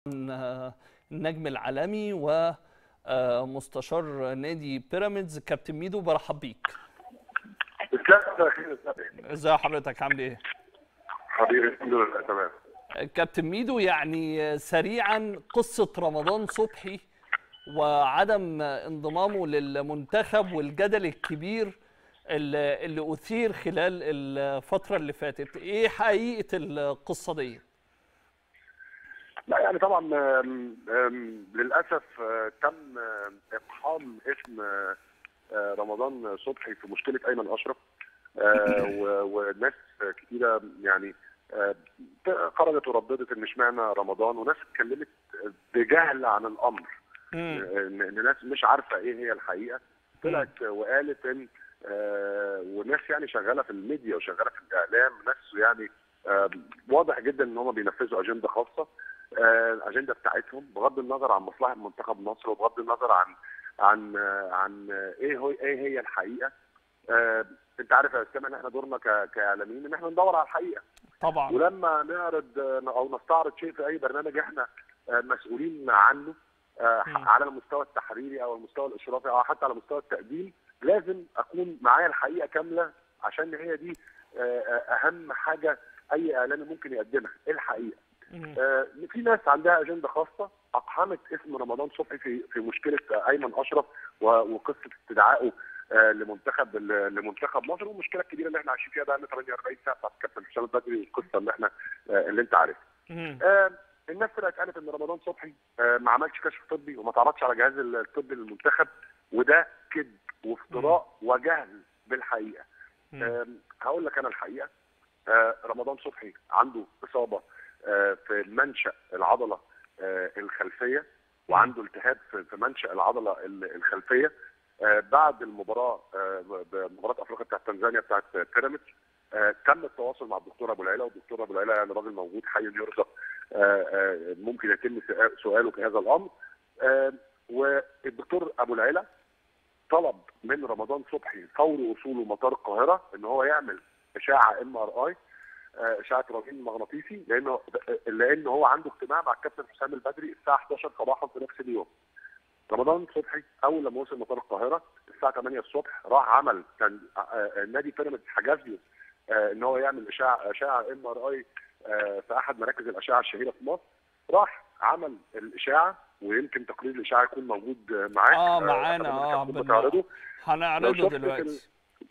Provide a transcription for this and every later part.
النجم العالمي ومستشار نادي بيراميدز كابتن ميدو برحب بيك ازي حضرتك عامل ايه حبيبي الحمد لله تمام كابتن ميدو يعني سريعا قصة رمضان صبحي وعدم انضمامه للمنتخب والجدل الكبير اللي اللي أثير خلال الفترة اللي فاتت ايه حقيقة القصة دي؟ لا يعني طبعا آم، آم، للاسف آه، تم آه، اقحام اسم آه، آه، رمضان صبحي في مشكله ايمن اشرف آه، و- وناس كتيره يعني آه، خرجت ورددت ان اشمعنى رمضان وناس اتكلمت بجهل عن الامر مم. ان إن ناس مش عارفه ايه هي الحقيقه طلعت وقالت ان آه، وناس يعني شغاله في الميديا وشغاله في الاعلام ناس يعني آه، واضح جدا ان هم بينفذوا اجنده خاصه آه، الاجنده بتاعتهم بغض النظر عن مصلحه منتخب مصر وبغض النظر عن عن آه، عن آه، ايه هو ايه هي الحقيقه آه، انت عارف يا اسامه ان احنا دورنا ك- كاعلاميين ان احنا ندور على الحقيقه طبعا ولما نعرض آه، او نستعرض شيء في اي برنامج احنا آه، مسؤولين عنه آه، مم. على المستوى التحريري او المستوى الاشرافي او حتى على مستوى التقديم لازم اكون معايا الحقيقه كامله عشان هي دي آه، آه، اهم حاجه اي اعلامي ممكن يقدمها ايه الحقيقه مم. آه، في ناس عندها اجنده خاصه اقحمت اسم رمضان صبحي في في مشكله آه، ايمن اشرف و- وقصه استدعائه آه، لمنتخب لمنتخب مصر والمشكله الكبيره اللي احنا عايشين فيها بقى لنا 48 ساعه بتاعت الكابتن حسام البدري والقصه اللي احنا آه، اللي انت عارفها. مم. آه، الناس طلعت قالت ان رمضان صبحي آه، ما عملش كشف طبي وما تعرضش على جهاز الطبي للمنتخب وده كذب وافتراء وجهل بالحقيقه. مم. آم، هقول لك انا الحقيقه آه، رمضان صبحي عنده اصابه آه، في منشا العضله آه، الخلفيه وعنده التهاب في في منشا العضله ال- الخلفيه آه، بعد المباراه آه، بمباراه افريقيا بتاعت تنزانيا بتاعت بيراميدز آه، تم التواصل مع الدكتور ابو العلا والدكتور ابو العلا يعني راجل موجود حي يرزق آه، آه، ممكن يتم سؤال- سؤاله في هذا الامر آه، والدكتور ابو العلا طلب من رمضان صبحي فور وصوله مطار القاهره ان هو يعمل اشاعه ام ار اي اشعه رنين مغناطيسي لانه لان هو عنده اجتماع مع الكابتن حسام البدري الساعه 11 صباحا في نفس اليوم. رمضان صبحي اول لما وصل مطار القاهره الساعه 8 الصبح راح عمل كان آه، آه، نادي بيراميدز حجز له آه، ان هو يعمل اشاعه اشاعه ام ار اي في احد مراكز الاشعه الشهيره في مصر راح عمل الاشاعه ويمكن تقرير الاشاعه يكون موجود آه، معاك اه آه، معانا أتمنى اه إنك تكون بن- بتعرضه لو هنعرضه شفت دلوقتي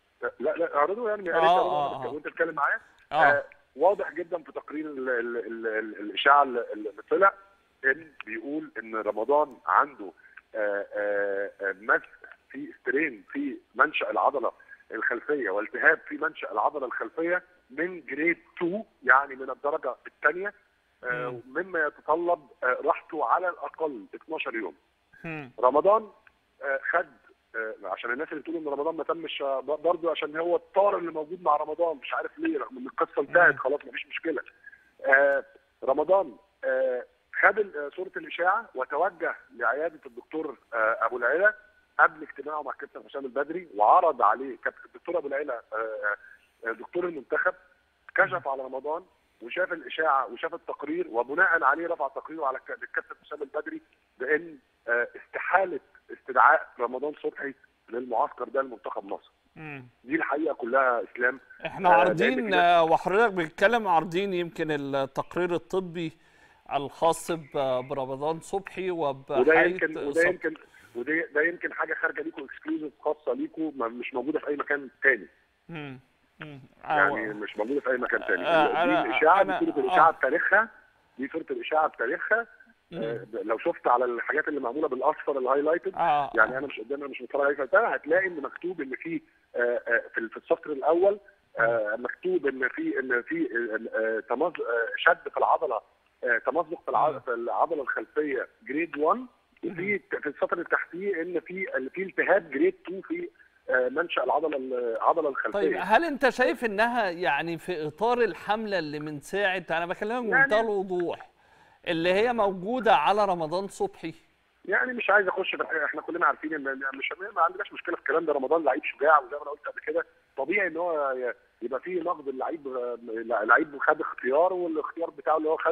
لا لا اعرضه يعني يا آه، ريت آه، تعرضه آه. وانت بتتكلم معايا اه آه، واضح جدا في تقرير ال ال ال ال الاشاعه اللي اللي طلع ان بيقول ان رمضان عنده آه، آه، آه، مسك في سترين في منشا العضله الخلفيه والتهاب في منشا العضله الخلفيه من جريد 2 يعني من الدرجه الثانيه مم. مما يتطلب آه، راحته على الاقل 12 يوم مم. رمضان آه، خد آه، عشان الناس اللي بتقول ان رمضان ما تمش آه، برضه عشان هو الطار اللي موجود مع رمضان مش عارف ليه رغم ان القصه انتهت مم. خلاص مفيش مشكله. آه، رمضان آه، خد ال- آه، صوره الاشاعه وتوجه لعياده الدكتور آه، ابو العلا قبل اجتماعه مع الكابتن حسام البدري وعرض عليه كابتن الدكتور ابو العلا آه، آه، دكتور المنتخب كشف على رمضان وشاف الاشاعه وشاف التقرير وبناء عليه رفع تقريره على الك- الكابتن حسام البدري بان آه، استحاله استدعاء رمضان صبحي للمعسكر ده لمنتخب مصر مم. دي الحقيقه كلها اسلام احنا آه، عارضين لأن في آه، وحضرتك بتتكلم عارضين يمكن التقرير الطبي الخاص ب- برمضان صبحي وده وبحالة يمكن وده إصابته. يمكن وده ده يمكن حاجه خارجه ليكم اكسكلوزيف خاصه ليكم ما- مش موجوده في اي مكان تاني مم. مم. يعني آه، مش موجوده في اي مكان تاني آه، دي أنا- الاشاعه أنا- دي صوره آه. الاشاعه بتاريخها دي صوره الاشاعه بتاريخها مم. آه، لو شفت على الحاجات اللي معموله بالاصفر الهايلايتد اه يعني انا مش قدامي انا مش متفرج عليه فبتاع، هتلاقي ان مكتوب ان في آه، آه، في في السطر الاول آه، مكتوب ان في ان في آه، آه، تمز- آه، شد في العضله آه، تمزق في الع- في العضله الخلفيه جريد 1 وفي في السطر اللي تحتيه ان في ان في التهاب جريد 2 في آه، منشا العضله العضله الخلفيه طيب هل انت شايف انها يعني في اطار الحمله اللي من ساعه انا بكلمك بمنتهى يعني- الوضوح اللي هي موجوده على رمضان صبحي يعني مش عايز اخش في الحقيقة، احنا كلنا عارفين ان إن مش ما عندناش مشكله في الكلام ده رمضان لعيب شجاع وزي ما انا قلت قبل كده طبيعي ان هو ي- يبقى فيه نقد اللعيب لعيب خد اختيار والاختيار بتاعه اللي هو خده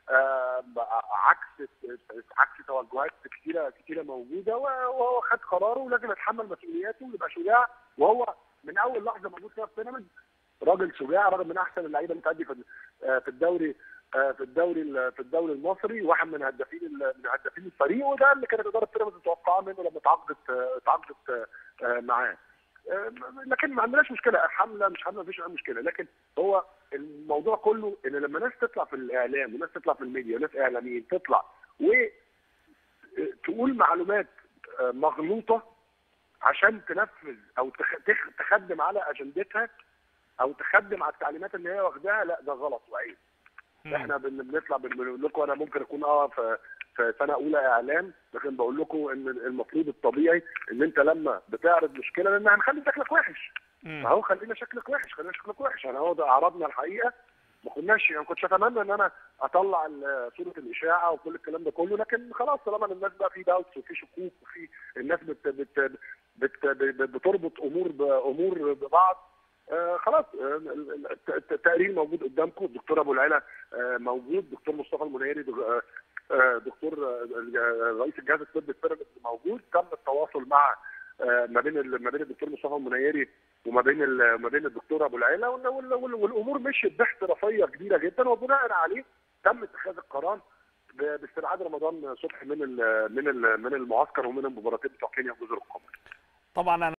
آه، عكس عكس توجهات كتيره كتيره موجوده وهو خد قراره ولازم يتحمل مسؤولياته ويبقى شجاع وهو من اول لحظه موجود فيها في بيراميدز راجل شجاع راجل من احسن اللعيبه اللي بتأدي في آه، في الدوري آه، في الدوري ال- في الدوري المصري واحد من هدافين ال- من هدافين الفريق وده اللي كانت اداره بيراميدز متوقعاه منه لما اتعاقدت آه، اتعاقدت آه، آه، معاه آه، لكن ما عندناش مشكله حمله مش حمله مفيش اي مشكله لكن هو الموضوع كله ان لما ناس تطلع في الاعلام وناس تطلع في الميديا وناس اعلاميين تطلع وتقول معلومات آه، مغلوطه عشان تنفذ او تخ- تخ- تخدم على اجندتها او تخدم على التعليمات اللي هي واخداها لا ده غلط وعيب احنا بن- بنطلع بن- بنقول لكم انا ممكن اكون اه في في سنه اولى اعلام لكن بقول لكم ان المفروض الطبيعي ان انت لما بتعرض مشكله لان هنخلي شكلك وحش مم. اهو خلينا شكلك وحش خلينا شكلك وحش يعني هو ده عرضنا الحقيقه ما كناش ما كنتش اتمنى ان انا اطلع ال- صوره الاشاعه وكل الكلام ده كله لكن خلاص طالما الناس بقى في داوتس وفي شكوك وفي الناس بت بت بت بت بتربط امور بامور ببعض آه خلاص آه، ال- الت- الت- التقرير موجود قدامكم الدكتور ابو العلا آه موجود دكتور مصطفى المنيري دك- آه، آه، دكتور آه، آه، رئيس الجهاز الطبي البيراميدز موجود تم التواصل مع آه، ما بين ال- ما بين الدكتور مصطفى المنيري وما بين ال- ما بين الدكتور ابو العلا وال- وال- وال- والامور مشيت باحترافيه كبيره جدا وبناء عليه تم اتخاذ القرار ب- باستبعاد رمضان صبحي من ال من ال من المعسكر ومن المباراتين بتوع كينيا وجزر القمر طبعا انا